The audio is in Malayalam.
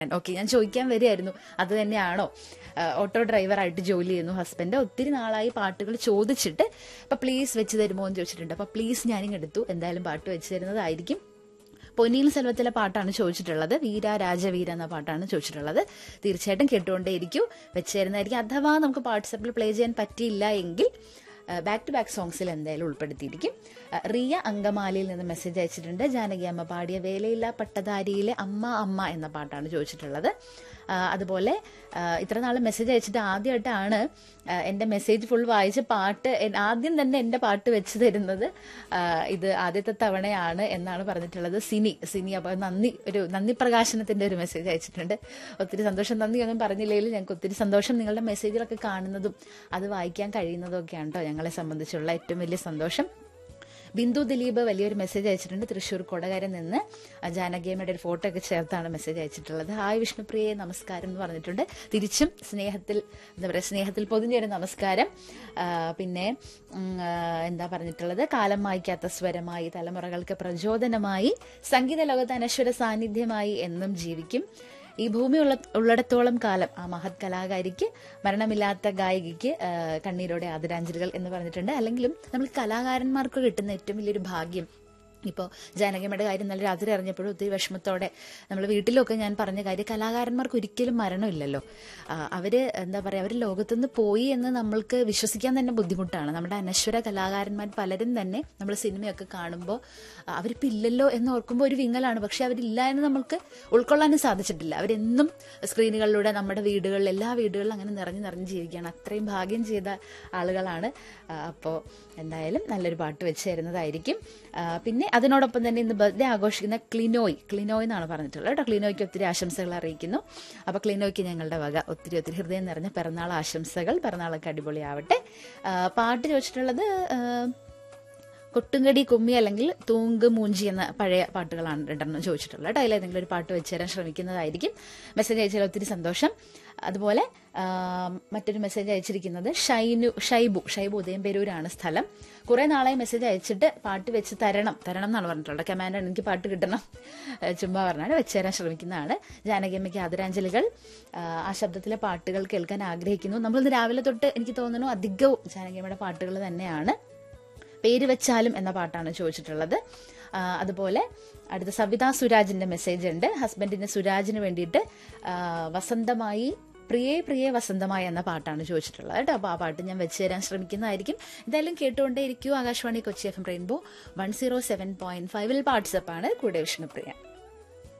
ഓക്കെ ഞാൻ ചോദിക്കാൻ വരികയായിരുന്നു അത് തന്നെയാണോ ആ, ഓട്ടോ ഡ്രൈവറായിട്ട് ജോലി ചെയ്യുന്നു ഹസ്ബൻഡ് ഒത്തിരി നാളായി പാട്ടുകൾ ചോദിച്ചിട്ട് അപ്പൊ പ്ലീസ് വെച്ച് തരുമോ എന്ന് ചോദിച്ചിട്ടുണ്ട് അപ്പൊ പ്ലീസ് ഞാനിങ്ങ് എടുത്തു എന്തായാലും പാട്ട് വെച്ച് തരുന്നതായിരിക്കും പൊന്നിയിൽ സെൽവത്തിലെ പാട്ടാണ് ചോദിച്ചിട്ടുള്ളത് വീര രാജവീര എന്ന പാട്ടാണ് ചോദിച്ചിട്ടുള്ളത് തീർച്ചയായിട്ടും കേട്ടുകൊണ്ടേയിരിക്കും വെച്ച് തരുന്നതായിരിക്കും അഥവാ നമുക്ക് വാട്സപ്പിൽ പ്ലേ ചെയ്യാൻ പറ്റിയില്ല എങ്കിൽ ബാക്ക് ടു ബാക്ക് സോങ്സിൽ എന്തായാലും ഉൾപ്പെടുത്തിയിരിക്കും ആ, റിയ അങ്കമാലിയിൽ നിന്ന് മെസ്സേജ് അയച്ചിട്ടുണ്ട് ജാനകി അമ്മ പാടിയ വേലയില്ല പട്ടധാരിയിലെ അമ്മ അമ്മ എന്ന പാട്ടാണ് ചോദിച്ചിട്ടുള്ളത് ആ, അതുപോലെ ആ, ഇത്ര നാൾ മെസ്സേജ് അയച്ചിട്ട് ആദ്യമായിട്ടാണ് ആ, എൻ്റെ മെസ്സേജ് ഫുൾ വായിച്ച് പാട്ട് എൻ- ആദ്യം തന്നെ എൻ്റെ പാട്ട് വെച്ച് തരുന്നത് ആ, ഇത് ആദ്യത്തെ തവണയാണ് എന്നാണ് പറഞ്ഞിട്ടുള്ളത് സിനി സിനി അപ്പോൾ നന്ദി ഒരു നന്ദി പ്രകാശനത്തിൻ്റെ ഒരു മെസ്സേജ് അയച്ചിട്ടുണ്ട് ഒത്തിരി സന്തോഷം നന്ദി ഒന്നും പറഞ്ഞില്ലെങ്കിൽ ഞങ്ങൾക്ക് ഒത്തിരി സന്തോഷം നിങ്ങളുടെ മെസ്സേജുകളൊക്കെ കാണുന്നതും അത് വായിക്കാൻ കഴിയുന്നതും ഒക്കെയാണ് കേട്ടോ ഞങ്ങളെ സംബന്ധിച്ചുള്ള ഏറ്റവും വലിയ സന്തോഷം ബിന്ദു ദിലീപ് വലിയൊരു മെസ്സേജ് അയച്ചിട്ടുണ്ട് തൃശ്ശൂർ കൊടകരയിൽ നിന്ന് ആ ജാനകിയമ്മയുടെ ഒരു ഫോട്ടോ ഒക്കെ ചേർത്താണ് മെസ്സേജ് അയച്ചിട്ടുള്ളത് ഹായ് വിഷ്ണുപ്രിയെ നമസ്കാരം എന്ന് പറഞ്ഞിട്ടുണ്ട് തിരിച്ചും സ്നേഹത്തിൽ എന്താ പറയുക സ്നേഹത്തിൽ പൊതിഞ്ഞൊരു നമസ്കാരം ആ, പിന്നെ ഉം, ആ, എന്താ പറഞ്ഞിട്ടുള്ളത് കാലം മായ്ക്കാത്ത സ്വരമായി തലമുറകൾക്ക് പ്രചോദനമായി സംഗീത ലോകത്ത് അനശ്വര സാന്നിധ്യമായി എന്നും ജീവിക്കും ഈ ഭൂമി ഉള്ള ഉള്ളിടത്തോളം കാലം ആ മഹത് കലാകാരിക്ക് മരണമില്ലാത്ത ഗായികയ്ക്ക് ആ, കണ്ണീരോടെ ആദരാഞ്ജലികൾ എന്ന് പറഞ്ഞിട്ടുണ്ട് അല്ലെങ്കിലും നമ്മൾ കലാകാരന്മാർക്ക് കിട്ടുന്ന ഏറ്റവും വലിയൊരു ഭാഗ്യം ഇപ്പോൾ ജാനകിയമ്മയുടെ കാര്യം നല്ല രാത്രി അറിഞ്ഞപ്പോഴും ഒത്തിരി വിഷമത്തോടെ നമ്മൾ വീട്ടിലൊക്കെ ഞാൻ പറഞ്ഞ കാര്യം കലാകാരന്മാർക്ക് ഒരിക്കലും മരണമില്ലല്ലോ ആ, അവര് എന്താ പറയുക അവർ ലോകത്തുനിന്ന് പോയി എന്ന് നമ്മൾക്ക് വിശ്വസിക്കാൻ തന്നെ ബുദ്ധിമുട്ടാണ് നമ്മുടെ അനശ്വര കലാകാരന്മാർ പലരും തന്നെ നമ്മൾ സിനിമയൊക്കെ കാണുമ്പോൾ ആ, അവരിപ്പോൾ ഇല്ലല്ലോ എന്ന് ഓർക്കുമ്പോൾ ഒരു വിങ്ങലാണ് പക്ഷെ അവരില്ല എന്ന് നമ്മൾക്ക് ഉൾക്കൊള്ളാനും സാധിച്ചിട്ടില്ല അവരെന്നും സ്ക്രീനുകളിലൂടെ നമ്മുടെ വീടുകളിൽ എല്ലാ വീടുകളിലും അങ്ങനെ നിറഞ്ഞു നിറഞ്ഞു ജീവിക്കുകയാണ് അത്രയും ഭാഗ്യം ചെയ്ത ആളുകളാണ് അപ്പോൾ എന്തായാലും നല്ലൊരു പാട്ട് വെച്ച് തരുന്നതായിരിക്കും ആ, പിന്നെ അതിനോടൊപ്പം തന്നെ ഇന്ന് ബർത്ത്ഡേ ആഘോഷിക്കുന്ന ക്ലിനോയ് ക്ലിനോയ് എന്നാണ് പറഞ്ഞിട്ടുള്ളത് കേട്ടോ ക്ലിനോയ്ക്ക് ഒത്തിരി ആശംസകൾ അറിയിക്കുന്നു അപ്പോൾ ക്ലിനോയ്ക്ക് ഞങ്ങളുടെ വക ഒത്തിരി ഒത്തിരി ഹൃദയം നിറഞ്ഞ പിറന്നാൾ ആശംസകൾ പിറന്നാളൊക്കെ അടിപൊളിയാവട്ടെ ആ, പാട്ട് ചോദിച്ചിട്ടുള്ളത് ആ, കൊട്ടുംകടി കുമ്മി അല്ലെങ്കിൽ തൂങ്ക് മൂഞ്ചി എന്ന പഴയ പാട്ടുകളാണ് രണ്ടെണ്ണം ചോദിച്ചിട്ടുള്ളത് കേട്ടോ അതിൽ ഏതെങ്കിലും ഒരു പാട്ട് വെച്ച് തരാൻ ശ്രമിക്കുന്നതായിരിക്കും മെസ്സേജ് അയച്ചതിൽ ഒത്തിരി സന്തോഷം അതുപോലെ ആ, മറ്റൊരു മെസ്സേജ് അയച്ചിരിക്കുന്നത് ഷൈനു ഷൈബു ഷൈബു ഉദയംപേരൂരാണ് സ്ഥലം കുറെ നാളായി മെസ്സേജ് അയച്ചിട്ട് പാട്ട് വെച്ച് തരണം തരണം എന്നാണ് പറഞ്ഞിട്ടുള്ളത് കമാൻഡ് എനിക്ക് പാട്ട് കിട്ടണം ആ, ചുമ്മാ പറഞ്ഞാണ് വെച്ച് തരാൻ ശ്രമിക്കുന്നതാണ് ജാനകിയമ്മയ്ക്ക് ആദരാഞ്ജലികൾ ആ, ആ ശബ്ദത്തിലെ പാട്ടുകൾ കേൾക്കാൻ ആഗ്രഹിക്കുന്നു നമ്മളിന്ന് രാവിലെ തൊട്ട് എനിക്ക് തോന്നുന്നു അധികവും ജാനകിയമ്മയുടെ പാട്ടുകൾ തന്നെയാണ് പേര് വെച്ചാലും എന്ന പാട്ടാണ് ചോദിച്ചിട്ടുള്ളത് ആ, അതുപോലെ അടുത്ത സവിത സുരാജിന്റെ മെസ്സേജ് ഉണ്ട് ഹസ്ബൻഡിന് സുരാജിന് വേണ്ടിയിട്ട് ആ, വസന്തമായി പ്രിയേ പ്രിയേ വസന്തമായി എന്ന പാട്ടാണ് ചോദിച്ചിട്ടുള്ളത് കേട്ടോ അപ്പോൾ ആ പാട്ട് ഞാൻ വെച്ച് തരാൻ ശ്രമിക്കുന്നതായിരിക്കും എന്തായാലും കേട്ടുകൊണ്ടേ ഇരിക്കൂ Akashvani Kochi F M rainbow one zero seven point ഫൈവിൽ വാട്സപ്പാണ് കൂടെ വിഷ്ണുപ്രിയ